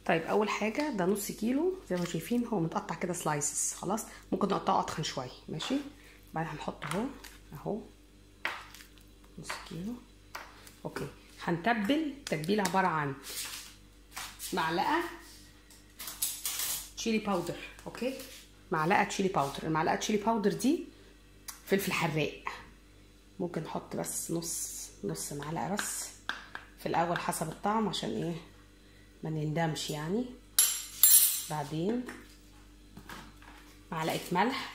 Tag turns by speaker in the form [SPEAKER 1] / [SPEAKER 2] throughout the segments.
[SPEAKER 1] طيب اول حاجه ده نص كيلو زي ما شايفين هو متقطع كده سلايسز خلاص ممكن نقطعه اتخن شويه ماشي بعدين هنحط اهو اهو نص كيلو اوكي هنتبل تتبيله عباره عن معلقه تشيلي باودر اوكي معلقه تشيلي باودر المعلقه تشيلي باودر دي فلفل حراق ممكن نحط بس نص نص معلقه بس في الاول حسب الطعم عشان ايه ما نندمش يعني بعدين معلقه ملح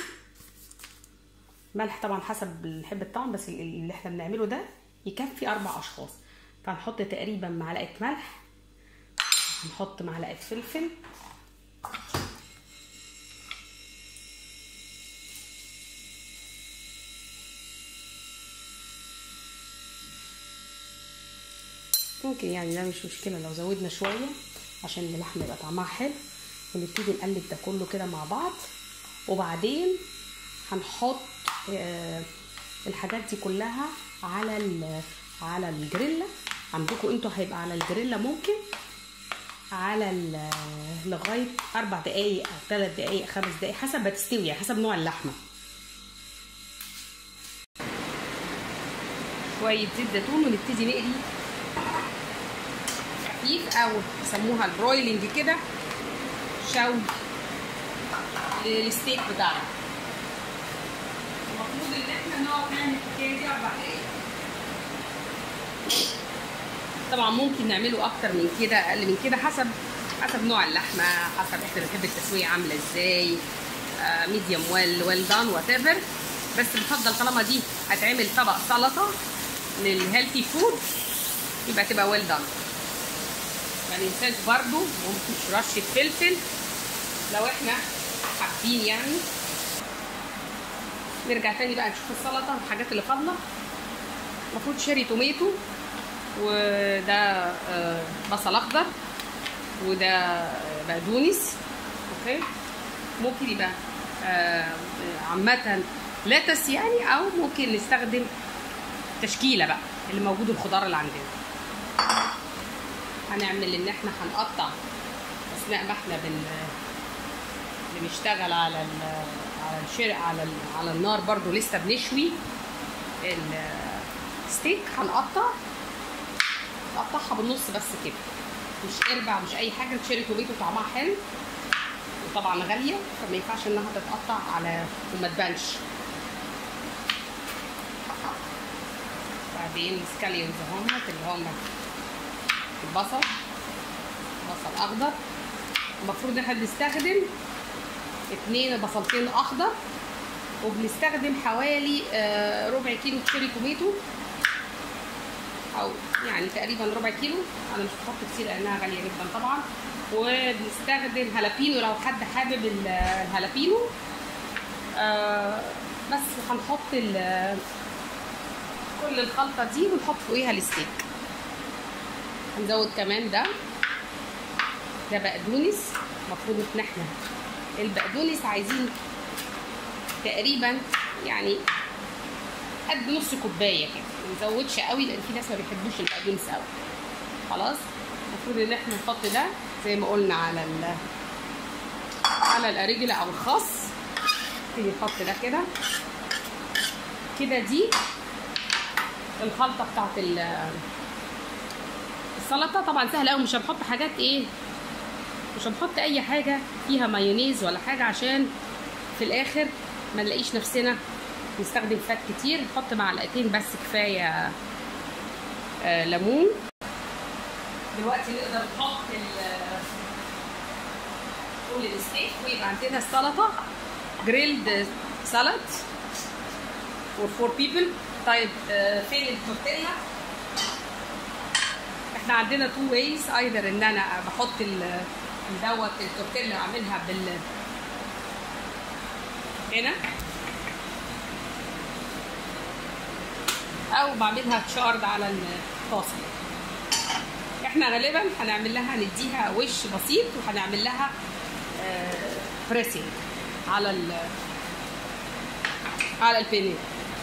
[SPEAKER 1] ملح طبعا حسب اللي نحب الطعم بس اللي احنا بنعمله ده يكفي اربع اشخاص فهنحط تقريبا معلقه ملح هنحط معلقه فلفل ممكن يعني ده مش مشكله لو زودنا شويه عشان اللحمه يبقى طعمها حلو ونبتدي نقلب ده كله كده مع بعض وبعدين هنحط آه الحاجات دي كلها على على الجريلا عندكم انتوا هيبقى على الجريلا ممكن على لغايه اربع دقايق او ثلاث دقايق خمس دقايق حسب ما تستوي يعني حسب نوع اللحمه شويه زيت زيتون ونبتدي نقلي خفيف او يسموها البرويلنج كده شوي للستيك بتاعنا المفروض ان احنا نقعد نعمل الحكايه دي اربع دقايق طبعا ممكن نعمله اكتر من كده اقل من كده حسب حسب نوع اللحمه حسب احنا بنحب التسويه عامله ازاي ميديوم ويل ويل دان وات ايفر بس بفضل طالما دي هتعمل طبق سلطه للهيلثي فود يبقى تبقى ويل دان ما ننساش برضو ممكن رشه فلفل لو احنا حابين يعني نرجع تاني بقى نشوف السلطه الحاجات اللي فاضله المفروض شاري توميتو وده بصل اخضر وده بقدونس اوكي ممكن يبقى عامه لاتس يعني او ممكن نستخدم تشكيله بقى اللي موجود الخضار اللي عندنا هنعمل ان احنا هنقطع اثناء ما احنا بن بنشتغل على ال على الشرق على ال على النار برضو لسه بنشوي الستيك هنقطع نقطعها بالنص بس كده مش اربع مش اي حاجه تشيري توميتو طعمها حلو وطبعا غاليه فما ينفعش انها تتقطع على وما تبانش بعدين السكاليونز همت اللي هم البصل بصل اخضر المفروض ان احنا بنستخدم اتنين بصلتين اخضر وبنستخدم حوالي ربع كيلو تشيري توميتو او يعني تقريبا ربع كيلو انا مش بحط كتير لانها غاليه جدا طبعا وبنستخدم هالابينو لو حد حابب الهالابينو آه بس هنحط كل الخلطه دي ونحط فوقيها الستيك هنزود كمان ده ده بقدونس المفروض ان احنا البقدونس عايزين تقريبا يعني قد نص كوبايه كده ما نزودش قوي لان في ناس ما بيحبوش البقدونس قوي خلاص المفروض ان احنا نحط ده زي ما قلنا على ال على الارجله او الخاص نبتدي نحط ده كده كده دي الخلطه بتاعت السلطه طبعا سهله قوي مش هنحط حاجات ايه مش هنحط اي حاجه فيها مايونيز ولا حاجه عشان في الاخر ما نلاقيش نفسنا نستخدم فات كتير نحط معلقتين بس كفايه آه ليمون دلوقتي نقدر نحط كل الستيك ويبقى عندنا السلطه جريلد سالاد فور فور بيبل طيب آه فين التورتيلا احنا عندنا تو ويز ايذر ان انا بحط دوت التورتيلا اعملها بال هنا او بعملها تشارد على الطاسه احنا غالبا هنعمل لها نديها وش بسيط وهنعمل لها بريسنج على ال على البينيه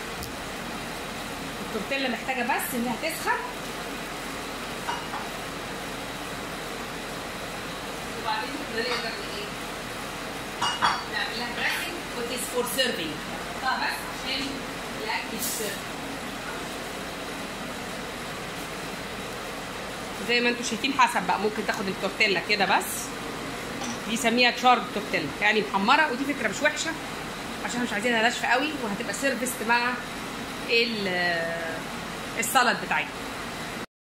[SPEAKER 1] التورتيلا محتاجه بس انها تسخن ممكن نقدر ايه نعمل لها دريسنج وتيز فور سيرفينج نحطها بس عشان الاكل يتسيرف زي ما انتم شايفين حسب بقى ممكن تاخد التورتيلا كده بس بيسميها تشارب تورتيلا يعني محمره ودي فكره مش وحشه عشان مش عايزينها ناشفه قوي وهتبقى سيرفيست مع ال- السلطه بتاعتنا